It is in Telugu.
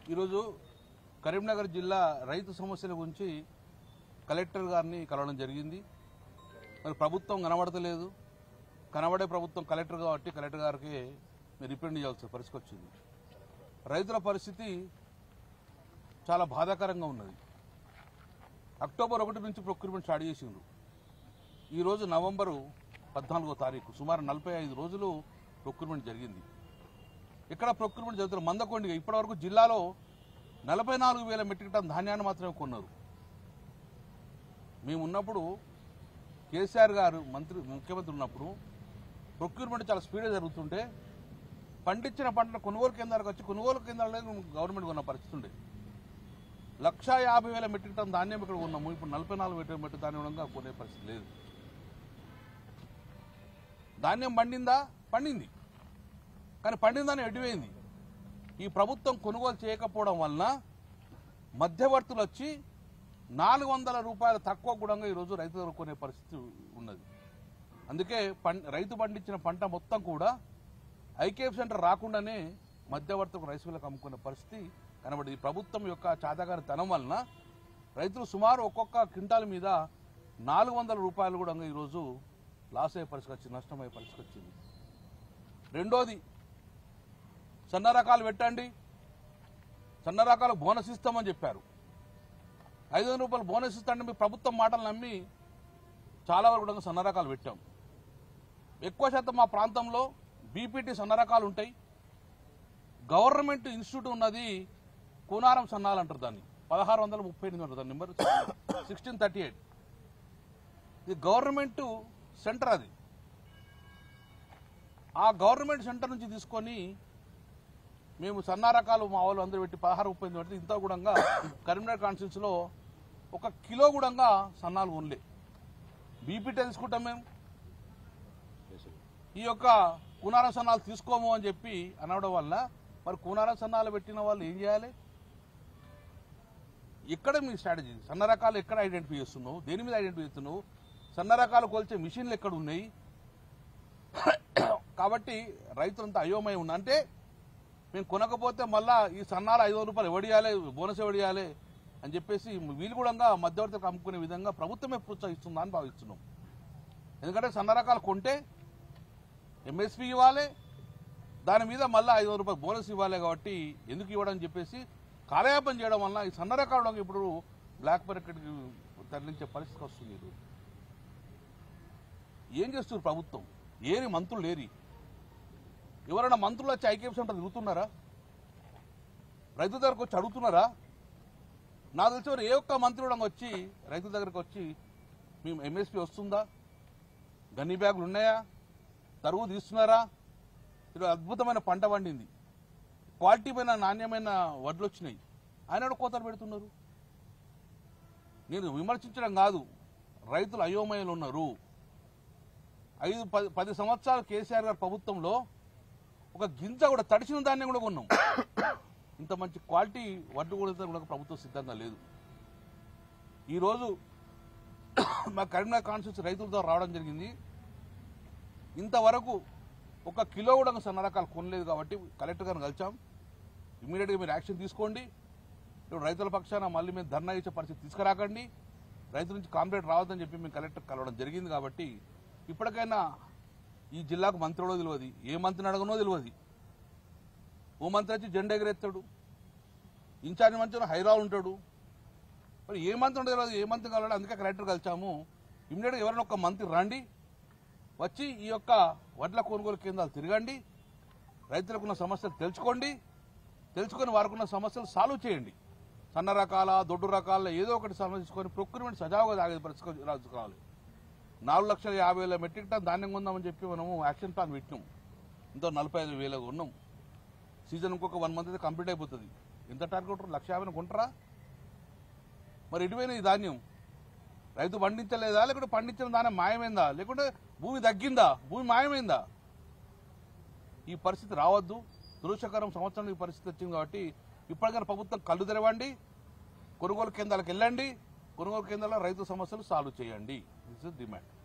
ఈరోజు కరీంనగర్ జిల్లా రైతు సమస్యల గురించి కలెక్టర్ గారిని కలవడం జరిగింది మరి ప్రభుత్వం కనబడతలేదు కనబడే ప్రభుత్వం కలెక్టర్ కాబట్టి కలెక్టర్ గారికి రిప్రజెంట్ చేయాల్సిన పరిస్థితి వచ్చింది రైతుల పరిస్థితి చాలా బాధాకరంగా ఉన్నది అక్టోబర్ ఒకటి నుంచి ప్రొక్యూర్మెంట్ స్టార్ట్ చేసిండ్రు ఈరోజు నవంబరు పద్నాలుగో తారీఖు సుమారు నలభై ఐదు రోజులు ప్రొక్యూర్మెంట్ జరిగింది ఇక్కడ ప్రొక్యూర్మెంట్ జరుగుతున్న మందకొండిగా ఇప్పటివరకు జిల్లాలో నలభై నాలుగు వేల మెట్రిక్ టన్ ధాన్యాన్ని మాత్రమే కొన్నారు మేము ఉన్నప్పుడు కేసీఆర్ గారు మంత్రి ముఖ్యమంత్రి ఉన్నప్పుడు ప్రొక్యూర్మెంట్ చాలా స్పీడ్గా జరుగుతుంటే పండించిన పంటల కొనుగోలు కేంద్రాలకు వచ్చి కొనుగోలు కేంద్రాలనే గవర్నమెంట్ కొన్న పరిస్థితి ఉండే లక్షా యాభై వేల మెట్రిక్ టన్ ధాన్యం ఇక్కడ ఉన్నాము ఇప్పుడు నలభై నాలుగు మెట్రిక్ మెట్రిక్ ధాన్యం ఉండగా కొనే పరిస్థితి లేదు ధాన్యం పండిందా పండింది కానీ పండిందని ఎడిపోయింది ఈ ప్రభుత్వం కొనుగోలు చేయకపోవడం వలన మధ్యవర్తులు వచ్చి నాలుగు వందల రూపాయల తక్కువ గుణంగా ఈరోజు రైతు దగ్గర కొనే పరిస్థితి ఉన్నది అందుకే పం- రైతు పండించిన పంట మొత్తం కూడా ఐకేఎఫ్ సెంటర్ రాకుండానే మధ్యవర్తులకు రైస్ మిల్లకు అమ్ముకునే పరిస్థితి కనబడింది ఈ ప్రభుత్వం యొక్క చాతగారి తనం వలన రైతులు సుమారు ఒక్కొక్క క్వింటాల్ మీద నాలుగు వందల రూపాయలు కూడా ఈరోజు లాస్ అయ్యే పరిస్థితి వచ్చింది నష్టమయ్యే పరిస్థితి వచ్చింది రెండోది సన్న రకాలు పెట్టండి సన్న రకాలకు బోనస్ ఇస్తామని చెప్పారు ఐదు వందల రూపాయలు బోనస్ ఇస్తాంటే మీ ప్రభుత్వం మాటలు నమ్మి చాలా వరకు కూడా సన్న రకాలు పెట్టాం ఎక్కువ శాతం మా ప్రాంతంలో బీపీటీ సన్న రకాలు ఉంటాయి గవర్నమెంట్ ఇన్స్టిట్యూట్ ఉన్నది కూనారం సన్నాలు అంటారు దాన్ని పదహారు వందల ముప్పై ఎనిమిది ఉంటుంది దాని నెంబర్ సిక్స్టీన్ థర్టీ ఎయిట్ ఇది గవర్నమెంట్ సెంటర్ అది ఆ గవర్నమెంట్ సెంటర్ నుంచి తీసుకొని మేము సన్న రకాలు మా వాళ్ళు అందరూ పెట్టి పదహారు ముప్పై ఎనిమిది పెడితే ఇంత కూడా కరీంనగర్ కాన్స్టిట్యూన్సీలో ఒక కిలో కూడా సన్నాలు ఓన్లే బీపీటీ తీసుకుంటాం మేము ఈ యొక్క కూనార సన్నాలు తీసుకోము అని చెప్పి అనడం వల్ల మరి కూనార సన్నాలు పెట్టిన వాళ్ళు ఏం చేయాలి ఎక్కడ మీ స్ట్రాటజీ సన్న రకాలు ఎక్కడ ఐడెంటిఫై చేస్తున్నావు దేని మీద ఐడెంటిఫై చేస్తున్నావు సన్న రకాలు కొలిచే మిషన్లు ఎక్కడ ఉన్నాయి కాబట్టి రైతులంతా అయోమయం ఉంది అంటే మేము కొనకపోతే మళ్ళా ఈ సన్నాలు ఐదు వందల రూపాయలు ఎవడియాలి బోనస్ ఎవడియాలి అని చెప్పేసి వీళ్ళు కూడా మధ్యవర్తికి అమ్ముకునే విధంగా ప్రభుత్వమే ప్రోత్సహిస్తుందా అని భావిస్తున్నాం ఎందుకంటే సన్న రకాలు కొంటే ఎంఎస్పీ ఇవ్వాలి దాని మీద మళ్ళీ ఐదు వందల రూపాయలు బోనస్ ఇవ్వాలి కాబట్టి ఎందుకు ఇవ్వడం అని చెప్పేసి కాలయాపన చేయడం వల్ల ఈ సన్న రకాలు ఇప్పుడు బ్లాక్ మార్కెట్కి తరలించే పరిస్థితి వస్తుంది ఇది. ఏం చేస్తున్నారు ప్రభుత్వం ఏరి మంత్రులు లేరి ఎవరైనా మంత్రులు వచ్చి ఐకేఎఫ్ సెంటర్ తిరుగుతున్నారా రైతు దగ్గరకు వచ్చి అడుగుతున్నారా నాకు తెలిసి ఎవరు ఏ ఒక్క మంత్రి కూడా వచ్చి రైతు దగ్గరకు వచ్చి మేము ఎంఎస్పీ వస్తుందా గన్ని బ్యాగులు ఉన్నాయా తరువు తీస్తున్నారా ఇది అద్భుతమైన పంట పండింది క్వాలిటీ పైన నాణ్యమైన వడ్లు వచ్చినాయి ఆయన కూడా కోతలు పెడుతున్నారు నేను విమర్శించడం కాదు రైతులు అయోమయంలో ఉన్నారు ఐదు పది పది సంవత్సరాలు కేసీఆర్ గారి ప్రభుత్వంలో ఒక గింజ కూడా తడిసిన ధాన్యం కూడా కొన్నాం ఇంత మంచి క్వాలిటీ వడ్డు కూడా కూడా ప్రభుత్వం సిద్ధంగా లేదు ఈరోజు మా కరీంనగర్ కాన్స్టిట్యూన్సీ రైతులతో రావడం జరిగింది ఇంతవరకు ఒక కిలో కూడా సన్న రకాలు కొనలేదు కాబట్టి కలెక్టర్ గారిని కలిసాం ఇమీడియట్గా మీరు యాక్షన్ తీసుకోండి ఇప్పుడు రైతుల పక్షాన మళ్ళీ మేము ధర్నా ఇచ్చే పరిస్థితి తీసుకురాకండి రైతుల నుంచి కాంప్లైంట్ రావద్దని చెప్పి మేము కలెక్టర్ కలవడం జరిగింది కాబట్టి ఇప్పటికైనా ఈ జిల్లాకు మంత్రుడో తెలియదు ఏ మంత్రిని అడగనో తెలియదు ఓ మంత్రి వచ్చి జెండా ఎగరేస్తాడు ఇన్ఛార్జ్ మంత్రి హైదరాబాద్ ఉంటాడు మరి ఏ మంత్రి ఉండదు తెలియదు ఏ మంత్రి కావాలంటే అందుకే కలెక్టర్ కలిసాము ఇమ్మీడియట్గా ఎవరైనా ఒక మంత్రి రండి వచ్చి ఈ యొక్క వడ్ల కొనుగోలు కేంద్రాలు తిరగండి రైతులకున్న సమస్యలు తెలుసుకోండి తెలుసుకొని వారికున్న సమస్యలు సాల్వ్ చేయండి సన్న రకాల దొడ్డు రకాల ఏదో ఒకటి సమస్యకొని ప్రొక్యూర్మెంట్ సజావుగా సాగే పరిస్థితి రావాలి నాలుగు లక్షల యాభై వేల మెట్రిక్ టన్ ధాన్యం కొందామని చెప్పి మనము యాక్షన్ ప్లాన్ పెట్టినాం ఇంతో నలభై ఐదు వేల ఉన్నాం సీజన్ ఇంకొక వన్ మంత్ అయితే కంప్లీట్ అయిపోతుంది ఎంత టార్గెట్ ఉంటారు లక్ష యాభై కొంటారా మరి ఎటువైన ఈ ధాన్యం రైతు పండించలేదా లేకుంటే పండించిన ధాన్యం మాయమైందా లేకుంటే భూమి తగ్గిందా భూమి మాయమైందా ఈ పరిస్థితి రావద్దు దురుషకరం సంవత్సరం ఈ పరిస్థితి వచ్చింది కాబట్టి ఇప్పటికైనా ప్రభుత్వం కళ్ళు తెరవండి కొనుగోలు కేంద్రాలకు వెళ్ళండి కొనుగోలు కేంద్రాల్లో రైతు సమస్యలు సాల్వ్ చేయండి దిస్ ఇస్ డిమాండ్